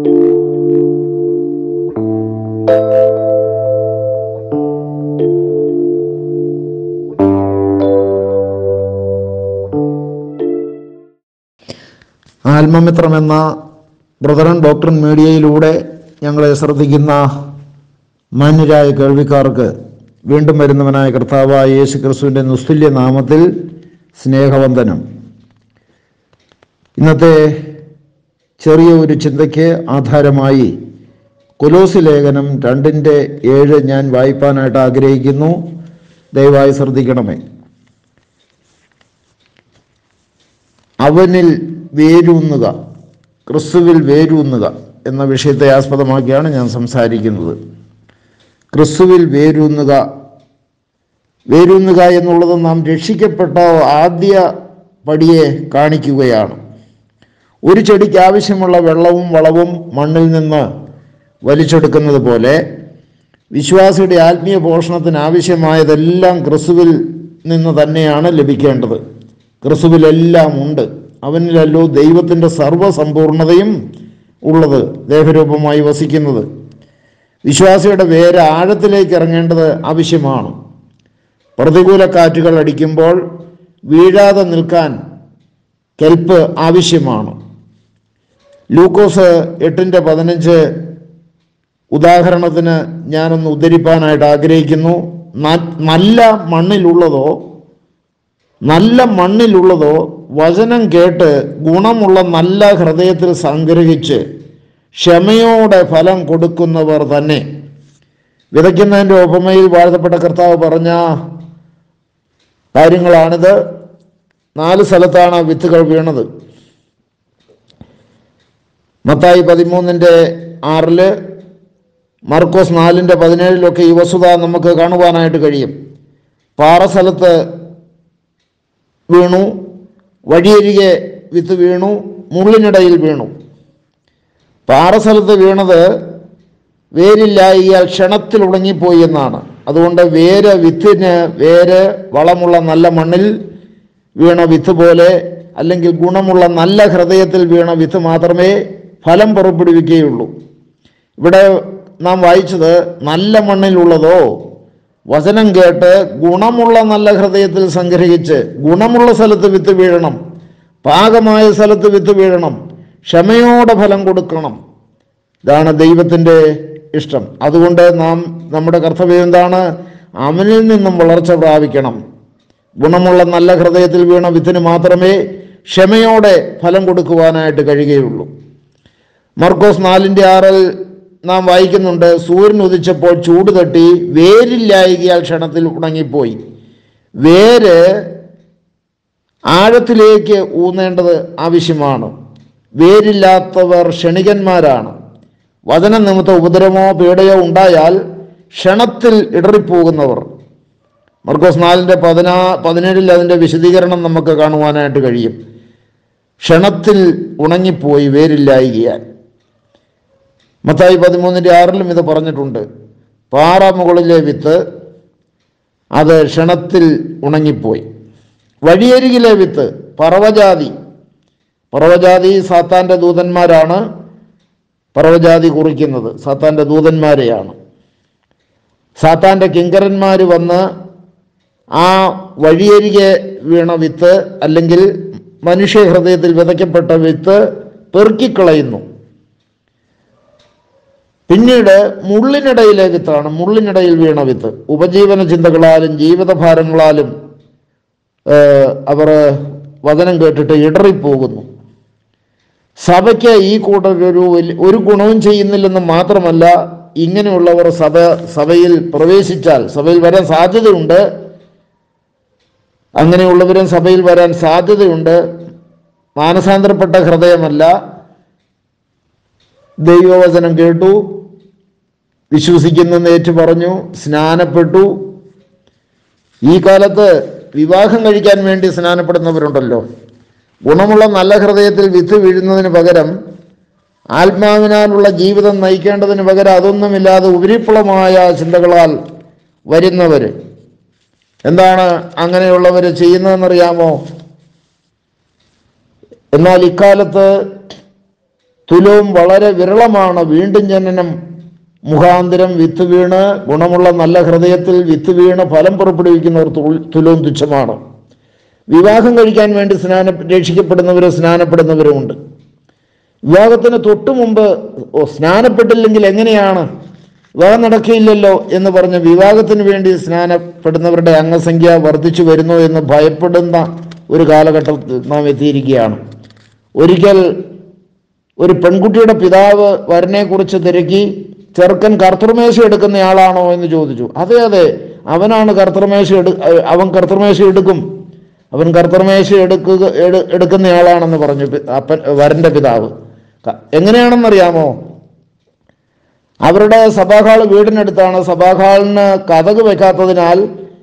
ആത്മമിത്രം എന്ന brethren doctor മീഡിയയിലൂടെ ഞങ്ങളെ ശ്രദ്ധിക്കുന്ന മാന്യരായ കേൾവിക്കാർക്ക് വീണ്ടും വരുന്നവനായ കർത്താവായ യേശു ക്രിസ്തുവിൻ്റെ നിസ്തുല്യ നാമത്തിൽ സ്നേഹവന്ദനം ഇന്നത്തെ ചെറിയ ഒരു ചിന്തയ്ക്ക് ആധാരമായി കൊലോസി ലേഖനം രണ്ടിൻ്റെ ഏഴ് ഞാൻ വായിപ്പാനായിട്ട് ആഗ്രഹിക്കുന്നു ദയവായി ശ്രദ്ധിക്കണമേ അവനിൽ വേരൂന്നുക ക്രിസ്തുവിൽ വേരൂന്നുക എന്ന വിഷയത്തെ ആസ്പദമാക്കിയാണ് ഞാൻ സംസാരിക്കുന്നത് ക്രിസ്തുവിൽ വേരൂന്നുക വേരൂന്നുക എന്നുള്ളത് നാം രക്ഷിക്കപ്പെട്ട ആദ്യ പടിയെ കാണിക്കുകയാണ് ഒരു ചെടിക്ക് ആവശ്യമുള്ള വെള്ളവും വളവും മണ്ണിൽ നിന്ന് വലിച്ചെടുക്കുന്നത് പോലെ വിശ്വാസിയുടെ ആത്മീയ പോഷണത്തിന് ആവശ്യമായതെല്ലാം ക്രിസ്തുവിൽ നിന്ന് തന്നെയാണ് ലഭിക്കേണ്ടത് ക്രിസ്തുവിലെല്ലാം ഉണ്ട് അവനിലല്ലോ ദൈവത്തിൻ്റെ സർവ്വസമ്പൂർണതയും ഉള്ളത് ദേഹരൂപമായി വസിക്കുന്നത് വിശ്വാസിയുടെ വേര് ആഴത്തിലേക്ക് ഇറങ്ങേണ്ടത് ആവശ്യമാണ് പ്രതികൂല കാറ്റുകൾ അടിക്കുമ്പോൾ വീഴാതെ നിൽക്കാൻ കെൽപ്പ് ആവശ്യമാണ് ലൂക്കോസ് എട്ടിൻ്റെ പതിനഞ്ച് ഉദാഹരണത്തിന് ഞാനൊന്ന് ഉദ്ധരിപ്പാനായിട്ട് ആഗ്രഹിക്കുന്നു ന- നല്ല മണ്ണിലുള്ളതോ നല്ല മണ്ണിലുള്ളതോ വചനം കേട്ട് ഗുണമുള്ള നല്ല ഹൃദയത്തിൽ സംഗ്രഹിച്ച് ക്ഷമയോടെ ഫലം കൊടുക്കുന്നവർ തന്നെ വിതയ്ക്കുന്നതിൻ്റെ ഉപമയിൽ വാഴ്ത്തപ്പെട്ട കർത്താവ് പറഞ്ഞ കാര്യങ്ങളാണിത് നാല് സ്ഥലത്താണ് വിത്തുകൾ വീണത് മത്തായി പതിമൂന്നിൻ്റെ ആറില് മർക്കോസ് നാലിൻ്റെ പതിനേഴിലൊക്കെ ഈ വസ്തുത നമുക്ക് കാണുവാനായിട്ട് കഴിയും പാറസ്ഥലത്ത് വീണു വഴിയരികെ വിത്ത് വീണു മുള്ളിനിടയിൽ വീണു പാറസ്ഥലത്ത് വീണത് വേരില്ലായിയാൽ ക്ഷണത്തിൽ ഉണങ്ങിപ്പോയി എന്നാണ് അതുകൊണ്ട് വേര് വിത്തിന് വേര് വളമുള്ള നല്ല മണ്ണിൽ വീണ വിത്ത് പോലെ അല്ലെങ്കിൽ ഗുണമുള്ള നല്ല ഹൃദയത്തിൽ വീണ വിത്ത് മാത്രമേ ഫലം പുറപ്പെടുവിക്കുകയുള്ളൂ ഇവിടെ നാം വായിച്ചത് നല്ല മണ്ണിലുള്ളതോ വചനം കേട്ട് ഗുണമുള്ള നല്ല ഹൃദയത്തിൽ സംഗ്രഹിച്ച് ഗുണമുള്ള സ്ഥലത്ത് വിത്ത് വീഴണം പാകമായ സ്ഥലത്ത് വിത്ത് വീഴണം ക്ഷമയോടെ ഫലം കൊടുക്കണം ഇതാണ് ദൈവത്തിൻ്റെ ഇഷ്ടം അതുകൊണ്ട് നാം നമ്മുടെ കർത്തവ്യം എന്താണ് അവനിൽ നിന്നും വളർച്ച പ്രാപിക്കണം ഗുണമുള്ള നല്ല ഹൃദയത്തിൽ വീണ വിത്തിന് മാത്രമേ ക്ഷമയോടെ ഫലം കൊടുക്കുവാനായിട്ട് കഴിയുകയുള്ളൂ മർക്കോസ് നാലിൻ്റെ ആറിൽ നാം വായിക്കുന്നുണ്ട് സൂര്യൻ ഉദിച്ചപ്പോൾ ചൂട് തട്ടി വേരില്ലായികയാൽ ക്ഷണത്തിൽ ഉണങ്ങിപ്പോയി വേര് ആഴത്തിലേക്ക് ഊന്നേണ്ടത് ആവശ്യമാണ് വേരില്ലാത്തവർ ക്ഷണികന്മാരാണ് വചന നിമിത്ത ഉപദ്രവമോ പീഡയോ ഉണ്ടായാൽ ക്ഷണത്തിൽ ഇടറിപ്പോകുന്നവർ മർക്കോസ് നാലിൻ്റെ പതിനാ പതിനേഴിൽ അതിൻ്റെ വിശദീകരണം നമുക്ക് കാണുവാനായിട്ട് കഴിയും ക്ഷണത്തിൽ ഉണങ്ങിപ്പോയി വേരില്ലായികയാൽ മത്തായി പതിമൂന്നിൻ്റെ ആറിലും ഇത് പറഞ്ഞിട്ടുണ്ട് പാറ മുകളിലെ വിത്ത് അത് ക്ഷണത്തിൽ ഉണങ്ങിപ്പോയി വഴിയരികിലെ വിത്ത് പറവജാതി പറവജാതി സാത്താൻ്റെ ദൂതന്മാരാണ് പറവജാതി കുറിക്കുന്നത് സാത്താൻ്റെ ദൂതന്മാരെയാണ് സാത്താൻ്റെ കിങ്കരന്മാർ വന്ന് ആ വഴിയരികെ വീണ വിത്ത് അല്ലെങ്കിൽ മനുഷ്യ ഹൃദയത്തിൽ വിതയ്ക്കപ്പെട്ട വിത്ത് പെറുക്കിക്കളയുന്നു പിന്നീട് മുള്ളിനിടയിലെ വിത്താണ് മുള്ളിനിടയിൽ വീണ വിത്ത് ഉപജീവന ചിന്തകളാലും ജീവിതഭാരങ്ങളാലും ഏഹ്, അവർ വചനം കേട്ടിട്ട് ഇടറിപ്പോകുന്നു സഭയ്ക്ക് ഈ കൂട്ടരൊരു വലി- ഒരു ഗുണവും ചെയ്യുന്നില്ലെന്ന് മാത്രമല്ല ഇങ്ങനെയുള്ളവർ സഭ സഭയിൽ പ്രവേശിച്ചാൽ സഭയിൽ വരാൻ സാധ്യതയുണ്ട് അങ്ങനെയുള്ളവരും സഭയിൽ വരാൻ സാധ്യതയുണ്ട് മാനസാന്തരപ്പെട്ട ഹൃദയമല്ല ദൈവവചനം കേട്ടു വിശ്വസിക്കുന്നെന്ന് ഏറ്റു പറഞ്ഞു സ്നാനപ്പെട്ടു ഈ കാലത്ത് വിവാഹം കഴിക്കാൻ വേണ്ടി സ്നാനപ്പെടുന്നവരുണ്ടല്ലോ ഗുണമുള്ള നല്ല ഹൃദയത്തിൽ വിത്ത് വീഴുന്നതിന് പകരം ആത്മാവിനാലുള്ള ജീവിതം നയിക്കേണ്ടതിന് പകരം അതൊന്നുമില്ലാതെ ഉപരിപ്ലവമായ ചിന്തകളാൽ വരുന്നവർ എന്താണ് അങ്ങനെയുള്ളവർ ചെയ്യുന്നതെന്നറിയാമോ എന്നാൽ ഇക്കാലത്ത് തുലവും വളരെ വിരളമാണ് വീണ്ടും ജനനം മുഖാന്തരം വിത്ത് വീണ് ഗുണമുള്ള നല്ല ഹൃദയത്തിൽ വിത്ത് വീണ് ഫലം പുറപ്പെടുവിക്കുന്നവർ തു- തുലവും തുച്ഛമാണ് വിവാഹം കഴിക്കാൻ വേണ്ടി സ്നാന രക്ഷിക്കപ്പെടുന്നവരും സ്നാനപ്പെടുന്നവരുമുണ്ട് വിവാഹത്തിന് തൊട്ടു മുമ്പ് ഓ സ്നാനപ്പെട്ടില്ലെങ്കിൽ എങ്ങനെയാണ് വിവാഹം നടക്കില്ലല്ലോ എന്ന് പറഞ്ഞ് വിവാഹത്തിന് വേണ്ടി സ്നാനപ്പെടുന്നവരുടെ അംഗസംഖ്യ വർദ്ധിച്ചു വരുന്നു എന്ന് ഭയപ്പെടുന്ന ഒരു കാലഘട്ടത്തിൽ നാം എത്തിയിരിക്കുകയാണ് ഒരിക്കൽ ഒരു പെൺകുട്ടിയുടെ പിതാവ് വരനെക്കുറിച്ച് തിരക്കി ചെറുക്കൻ കർത്തൃമേശ എടുക്കുന്നയാളാണോ എന്ന് ചോദിച്ചു അതെ അതെ അവനാണ് കർത്തൃമേശ എടു അവൻ കർത്തൃമേശ എടുക്കും അവൻ കർത്തൃമേശ എടുക്കുക എടു- എടുക്കുന്നയാളാണെന്ന് പറഞ്ഞു പി- അപ്പൻ വരന്റെ പിതാവ് ക- എങ്ങനെയാണെന്നറിയാമോ അവരുടെ സഭാഹാള് വീടിനടുത്താണ് സഭാഹാളിന് കഥക് വെക്കാത്തതിനാൽ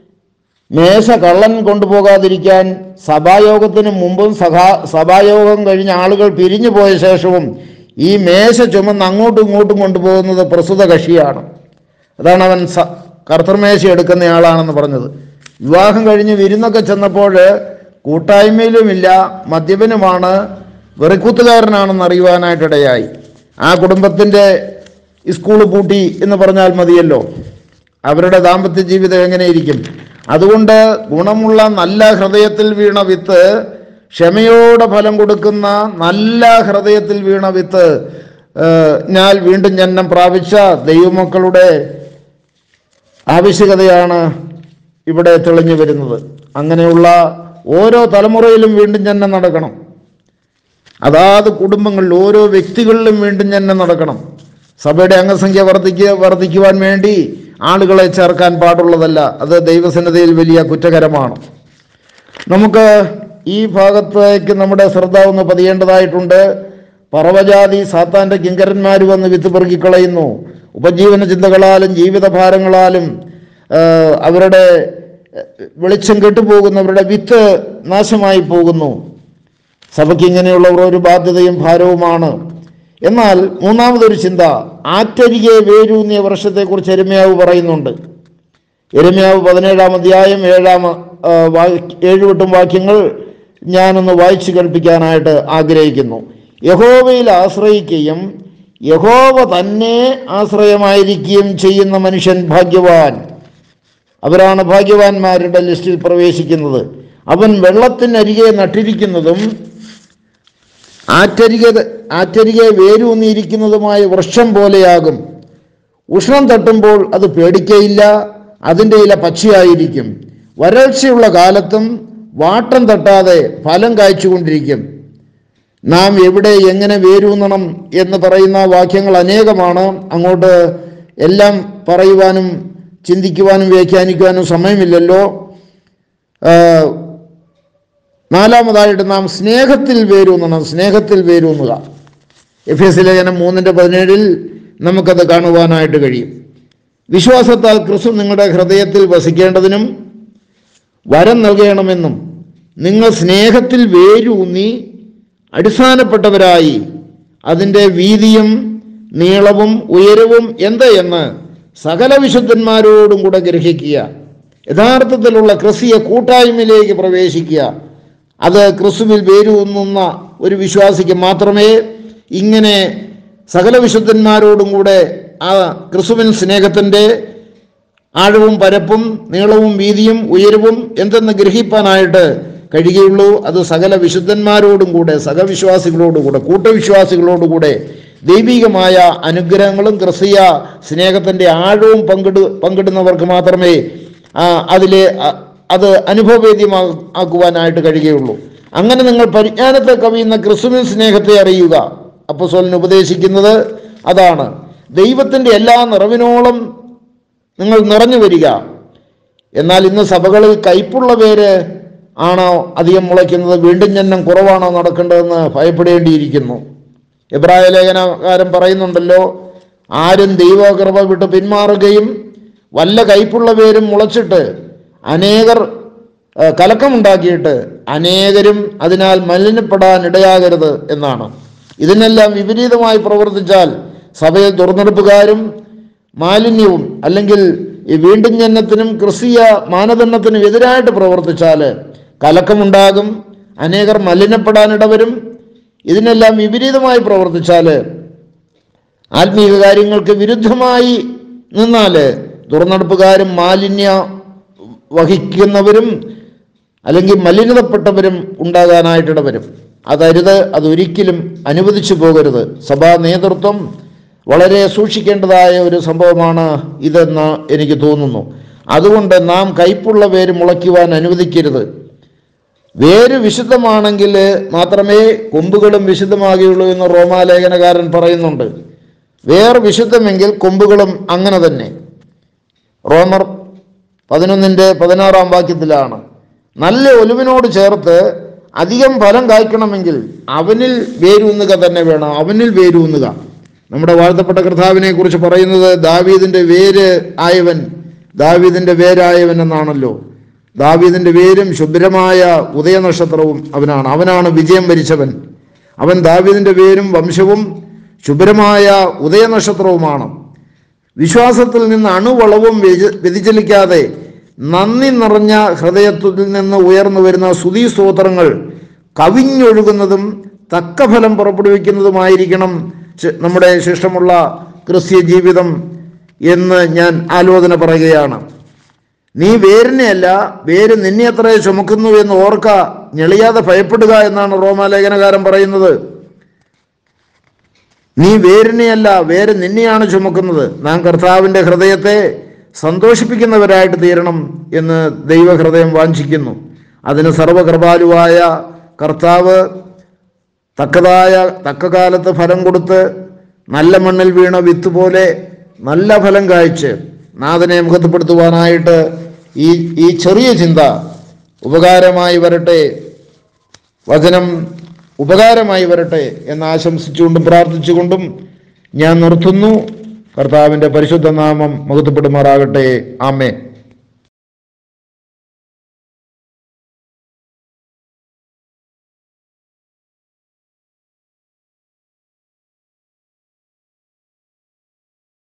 മേശ കള്ളൻ കൊണ്ടുപോകാതിരിക്കാൻ സഭായോഗത്തിന് മുമ്പും സഭാ സഭായോഗം കഴിഞ്ഞ ആളുകൾ പിരിഞ്ഞു പോയ ശേഷവും ഈ മേശ ചുമന്ന് അങ്ങോട്ടും ഇങ്ങോട്ടും കൊണ്ടുപോകുന്നത് പ്രസ്തുത കക്ഷിയാണ് അതാണ് അവൻ സ കർത്തൃമേശ എടുക്കുന്നയാളാണെന്ന് പറഞ്ഞത് വിവാഹം കഴിഞ്ഞ് വിരുന്നൊക്കെ ചെന്നപ്പോൾ കൂട്ടായ്മയിലുമില്ല മദ്യപനുമാണ് വെറിക്കൂത്തുകാരനാണെന്ന് അറിയുവാനായിട്ടിടയായി ആ കുടുംബത്തിൻ്റെ സ്കൂൾ പൂട്ടി എന്ന് പറഞ്ഞാൽ മതിയല്ലോ അവരുടെ ദാമ്പത്യ ജീവിതം എങ്ങനെയിരിക്കും അതുകൊണ്ട് ഗുണമുള്ള നല്ല ഹൃദയത്തിൽ വീണ വിത്ത് ക്ഷമയോടെ ഫലം കൊടുക്കുന്ന നല്ല ഹൃദയത്തിൽ വീണ വിത്ത് ഏഹ്, ഞാൻ വീണ്ടും ജന്മം പ്രാപിച്ച ദൈവമക്കളുടെ ആവശ്യകതയാണ് ഇവിടെ തെളിഞ്ഞു വരുന്നത് അങ്ങനെയുള്ള ഓരോ തലമുറയിലും വീണ്ടും ജന്മം നടക്കണം അതാത് കുടുംബങ്ങളിൽ ഓരോ വ്യക്തികളിലും വീണ്ടും ജന്മം നടക്കണം സഭയുടെ അംഗസംഖ്യ വർദ്ധിക്കുക വർദ്ധിക്കുവാൻ വേണ്ടി ആളുകളെ ചേർക്കാൻ പാടുള്ളതല്ല അത് ദൈവസന്നതയിൽ വലിയ കുറ്റകരമാണ് നമുക്ക് ഈ ഭാഗത്തേക്ക് നമ്മുടെ ശ്രദ്ധ ഒന്ന് പതിയേണ്ടതായിട്ടുണ്ട് പറവജാതി സാത്താന്റെ കിങ്കരന്മാർ വന്ന് വിത്ത് പെറുക്കിക്കളയുന്നു ഉപജീവന ചിന്തകളാലും ജീവിതഭാരങ്ങളാലും ആ, അവരുടെ ആ, വെളിച്ചം കെട്ടുപോകുന്നവരുടെ വിത്ത് നാശമായി പോകുന്നു സഭയ്ക്ക് ഇങ്ങനെയുള്ളവർ ഒരു ബാധ്യതയും ഭാരവുമാണ് എന്നാൽ മൂന്നാമതൊരു ചിന്ത ആറ്റരികെ വേരൂന്നിയ വർഷത്തെക്കുറിച്ച് എരുമയാവ് പറയുന്നുണ്ട് എരുമയാവ് പതിനേഴാം അധ്യായം ഏഴാം ആ, വാ- ഏഴുവെട്ടും വാക്യങ്ങൾ ഞാനൊന്ന് വായിച്ചു കേൾപ്പിക്കാനായിട്ട് ആഗ്രഹിക്കുന്നു യഹോവയിൽ ആശ്രയിക്കുകയും യഹോവ തന്നെ ആശ്രയമായിരിക്കുകയും ചെയ്യുന്ന മനുഷ്യൻ ഭാഗ്യവാൻ അവരാണ് ഭാഗ്യവാന്മാരുടെ ലിസ്റ്റിൽ പ്രവേശിക്കുന്നത് അവൻ വെള്ളത്തിനരികെ നട്ടിരിക്കുന്നതും ആറ്റരികെ ആറ്റരികെ വേരൂന്നിയിരിക്കുന്നതുമായ വൃക്ഷം പോലെയാകും ഉഷ്ണം തട്ടുമ്പോൾ അത് പേടിക്കയില്ല അതിൻ്റെ ഇല പച്ചയായിരിക്കും വരൾച്ചയുള്ള കാലത്തും വാട്ടം തട്ടാതെ ഫലം കായ്ച്ചുകൊണ്ടിരിക്കും നാം എവിടെ എങ്ങനെ വേരൂന്നണം എന്ന് പറയുന്ന വാക്യങ്ങൾ അനേകമാണ് അങ്ങോട്ട് എല്ലാം പറയുവാനും ചിന്തിക്കുവാനും വ്യാഖ്യാനിക്കുവാനും സമയമില്ലല്ലോ ആ, നാലാമതായിട്ട് നാം സ്നേഹത്തിൽ വേരൂന്നണം സ്നേഹത്തിൽ വേരൂന്നുക എഫ് എസ് ലേഖനം മൂന്നിൻ്റെ പതിനേഴിൽ നമുക്കത് കാണുവാനായിട്ട് കഴിയും വിശ്വാസത്താൽ ക്രിസ്തു നിങ്ങളുടെ ഹൃദയത്തിൽ വസിക്കേണ്ടതിനും വരം നൽകണമെന്നും നിങ്ങൾ സ്നേഹത്തിൽ വേരൂന്നി അടിസ്ഥാനപ്പെട്ടവരായി അതിൻ്റെ വീതിയും നീളവും ഉയരവും എന്ത് എന്ന് സകല വിശുദ്ധന്മാരോടും കൂടെ ഗ്രഹിക്കുക യഥാർത്ഥത്തിലുള്ള ക്രിസ്തീയ കൂട്ടായ്മയിലേക്ക് പ്രവേശിക്കുക അത് ക്രിസ്തുവിൽ വേരൂന്നുന്ന ഒരു വിശ്വാസിക്ക് മാത്രമേ ഇങ്ങനെ സകല വിശുദ്ധന്മാരോടും കൂടെ ആ ക്രിസ്തുവിൻ സ്നേഹത്തിൻ്റെ ആഴവും പരപ്പും നീളവും വീതിയും ഉയരവും എന്തെന്ന് ഗ്രഹിപ്പാനായിട്ട് കഴിയുകയുള്ളൂ അത് സകല വിശുദ്ധന്മാരോടും കൂടെ സഹവിശ്വാസികളോടും കൂടെ കൂട്ടവിശ്വാസികളോടുകൂടെ ദൈവികമായ അനുഗ്രഹങ്ങളും ക്രിസ്തീയ സ്നേഹത്തിൻ്റെ ആഴവും പങ്കിടു പങ്കിടുന്നവർക്ക് മാത്രമേ ആ, അതിലെ അ- അത് അനുഭവവേദ്യമാ ആക്കുവാനായിട്ട് കഴിയുകയുള്ളൂ അങ്ങനെ നിങ്ങൾ പരിജ്ഞാനത്തെ കവിയുന്ന ക്രിസ്തുവിൻ സ്നേഹത്തെ അറിയുക അപ്പസോലിന് ഉപദേശിക്കുന്നത് അതാണ് ദൈവത്തിൻ്റെ എല്ലാ നിറവിനോളം നിങ്ങൾ നിറഞ്ഞു വരിക എന്നാൽ ഇന്ന് സഭകളിൽ കയ്പുള്ള പേര് ആണോ അധികം മുളയ്ക്കുന്നത് വീണ്ടും ജന്മം കുറവാണോ നടക്കേണ്ടതെന്ന് ഭയപ്പെടേണ്ടിയിരിക്കുന്നു എബ്രായ ലേഖനകാരൻ പറയുന്നുണ്ടല്ലോ ആരും ദൈവകൃപ വിട്ട് പിന്മാറുകയും വല്ല കയ്പുള്ള പേരും മുളച്ചിട്ട് അനേകർ ആ, കലക്കമുണ്ടാക്കിയിട്ട് അനേകരും അതിനാൽ മലിനപ്പെടാൻ ഇടയാകരുത് എന്നാണ് ഇതിനെല്ലാം വിപരീതമായി പ്രവർത്തിച്ചാൽ സഭയിൽ തുറന്നെടുപ്പുകാരും മാലിന്യവും അല്ലെങ്കിൽ ഈ വീണ്ടും ജന്മത്തിനും ക്രിസ്തീയ മാനദണ്ഡത്തിനും എതിരായിട്ട് പ്രവർത്തിച്ചാൽ കലക്കമുണ്ടാകും അനേകർ മലിനപ്പെടാനിടവരും ഇതിനെല്ലാം വിപരീതമായി പ്രവർത്തിച്ചാൽ ആത്മീക കാര്യങ്ങൾക്ക് വിരുദ്ധമായി നിന്നാൽ തുറന്നെടുപ്പുകാരും മാലിന്യ വഹിക്കുന്നവരും അല്ലെങ്കിൽ മലിനതപ്പെട്ടവരും ഉണ്ടാകാനായിട്ടിട വരും അതരുത് അതൊരിക്കലും അനുവദിച്ചു പോകരുത് സഭാ നേതൃത്വം വളരെ സൂക്ഷിക്കേണ്ടതായ ഒരു സംഭവമാണ് ഇതെന്ന് എനിക്ക് തോന്നുന്നു അതുകൊണ്ട് നാം കയ്പുള്ള വേര് മുളയ്ക്കുവാൻ അനുവദിക്കരുത് വേര് വിശുദ്ധമാണെങ്കിൽ മാത്രമേ കൊമ്പുകളും വിശുദ്ധമാകുകയുള്ളൂ എന്ന് റോമാലേഖനകാരൻ പറയുന്നുണ്ട് വേർ വിശുദ്ധമെങ്കിൽ കൊമ്പുകളും അങ്ങനെ തന്നെ റോമർ പതിനൊന്നിൻ്റെ പതിനാറാം വാക്യത്തിലാണ് നല്ല ഒലുവിനോട് ചേർത്ത് അധികം ഫലം കായ്ക്കണമെങ്കിൽ അവനിൽ വേരൂന്നുക തന്നെ വേണം അവനിൽ വേരൂന്നുക നമ്മുടെ വാഴ്ത്തപ്പെട്ട കർത്താവിനെ കുറിച്ച് പറയുന്നത് ദാവീദിന്റെ വേര് ആയവൻ ദാവീദിന്റെ വേരായവൻ എന്നാണല്ലോ ദാവീദിന്റെ വേരും ശുഭ്രമായ ഉദയനക്ഷത്രവും അവനാണ് അവനാണ് വിജയം വരിച്ചവൻ അവൻ ദാവീദിന്റെ വേരും വംശവും ശുഭ്രമായ ഉദയനക്ഷത്രവുമാണ് വിശ്വാസത്തിൽ നിന്ന് അണുവളവും വ്യതി- വ്യതിചലിക്കാതെ നന്ദി നിറഞ്ഞ ഹൃദയത്തിൽ നിന്ന് ഉയർന്നു വരുന്ന സ്തുതി സ്തോത്രങ്ങൾ കവിഞ്ഞൊഴുകുന്നതും തക്ക ഫലം പുറപ്പെടുവിക്കുന്നതുമായിരിക്കണം ശി- നമ്മുടെ ശിഷ്ടമുള്ള ക്രിസ്ത്യ ജീവിതം എന്ന് ഞാൻ ആലോചന പറയുകയാണ് നീ വേരിനെയല്ല വേര് നിന്നെ എത്ര ചുമക്കുന്നു എന്ന് ഓർക്ക ഞെളിയാതെ ഭയപ്പെടുക എന്നാണ് റോമാലേഖനകാരൻ പറയുന്നത് നീ വേരിനെയല്ല വേര് നിന്നെയാണ് ചുമക്കുന്നത് നാം കർത്താവിൻ്റെ ഹൃദയത്തെ സന്തോഷിപ്പിക്കുന്നവരായിട്ട് തീരണം എന്ന് ദൈവഹൃദയം വാഞ്ചിക്കുന്നു അതിന് സർവകൃപാലുവായ കർത്താവ് തക്കതായ തക്ക കാലത്ത് ഫലം കൊടുത്ത് നല്ല മണ്ണിൽ വീണ വിത്ത് പോലെ നല്ല ഫലം കായ്ച്ച് നാഥനെ മുഖത്തപ്പെടുത്തുവാനായിട്ട് ഈ ഈ ചെറിയ ചിന്ത ഉപകാരമായി വരട്ടെ വചനം ഉപകാരമായി വരട്ടെ എന്ന് ആശംസിച്ചുകൊണ്ടും പ്രാർത്ഥിച്ചുകൊണ്ടും ഞാൻ നിർത്തുന്നു കർത്താവിൻ്റെ പരിശുദ്ധ നാമം മുഖത്തപ്പെടുമാറാകട്ടെ ആമേ